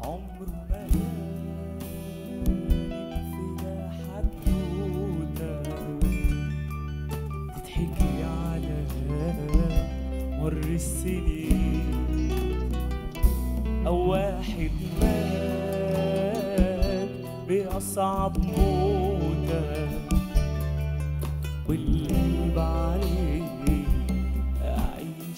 عمره ما الفدا حدوتة تتحكي على مر السنين أو واحد مات بأصعب موتة والقلب عليه أعيش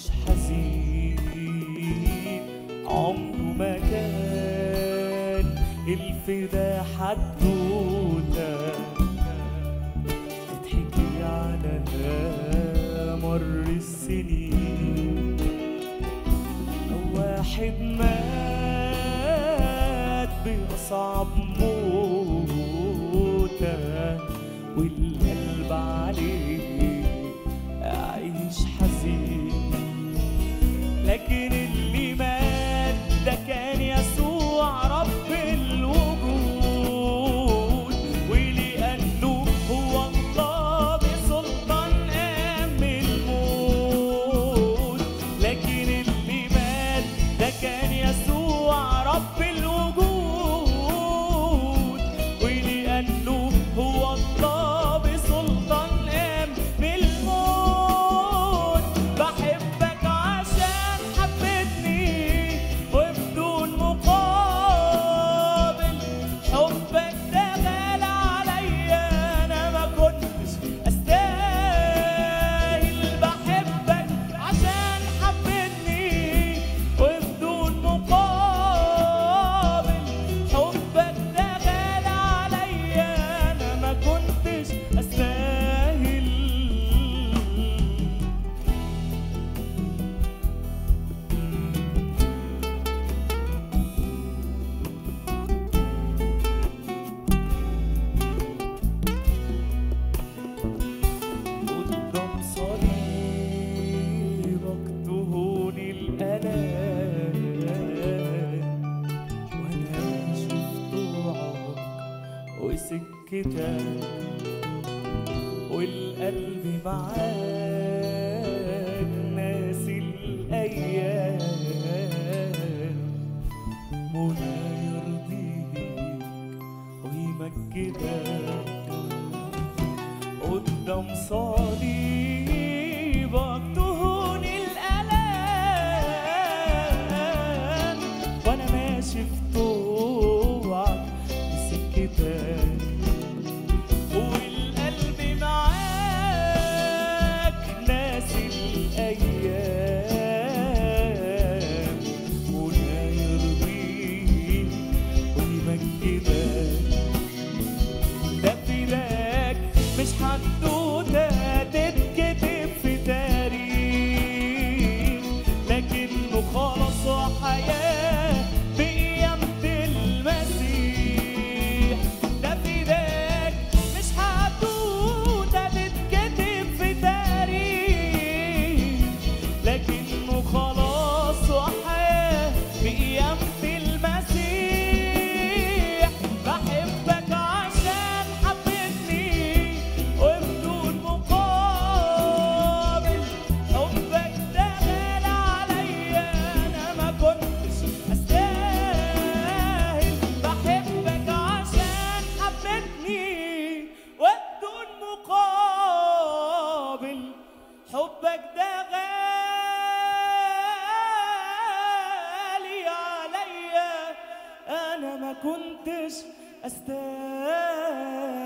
حزين عمره ما كان الفدا حدوتة تتحكي على مر السنين أو واحد مات بأصعب موتة والقلب عليه أعيش حزين لكن اللي مات ده كان يسوع رب الوجود ولأنه هو الله بسلطان قام الموت لكن اللي مات ده كان يسوع رب الوجود ولأنه هو الله بسلطان قام الموت بحبك عشان حبتني وبدون مقابل حبك ده غالى عليا انا ما كنتش استاهل بحبك عشان حبتني وبدون مقابل حبك ده غالى عليا انا ما كنتش استاهل قدام صليبك تهون الألام وأنا شفت وعرك وسكتك والقلب معاك ناسي الأيام منى يرضيك ويمجدك قدام صليبك تهون الألام وأنا ماشي في طوعك بسكتك والقلب معاك ناسي الأيام ولا يرضيك ويمجدك ده فداك مش حدوتة تتكتب في تاريخ لكنه خلاص وحياة بقيامة المسيح ده فداك مش حدوتة تتكتب في تاريخ لكنه خلاص وحياة بقيامة المسيح بحبك عشان حبتني وبدون مقابل حبك ده غالى عليا انا ما كنتش استاهل بحبك عشان حبتني وبدون مقابل حبك ده غالي عليا انا ما كنتش استاهل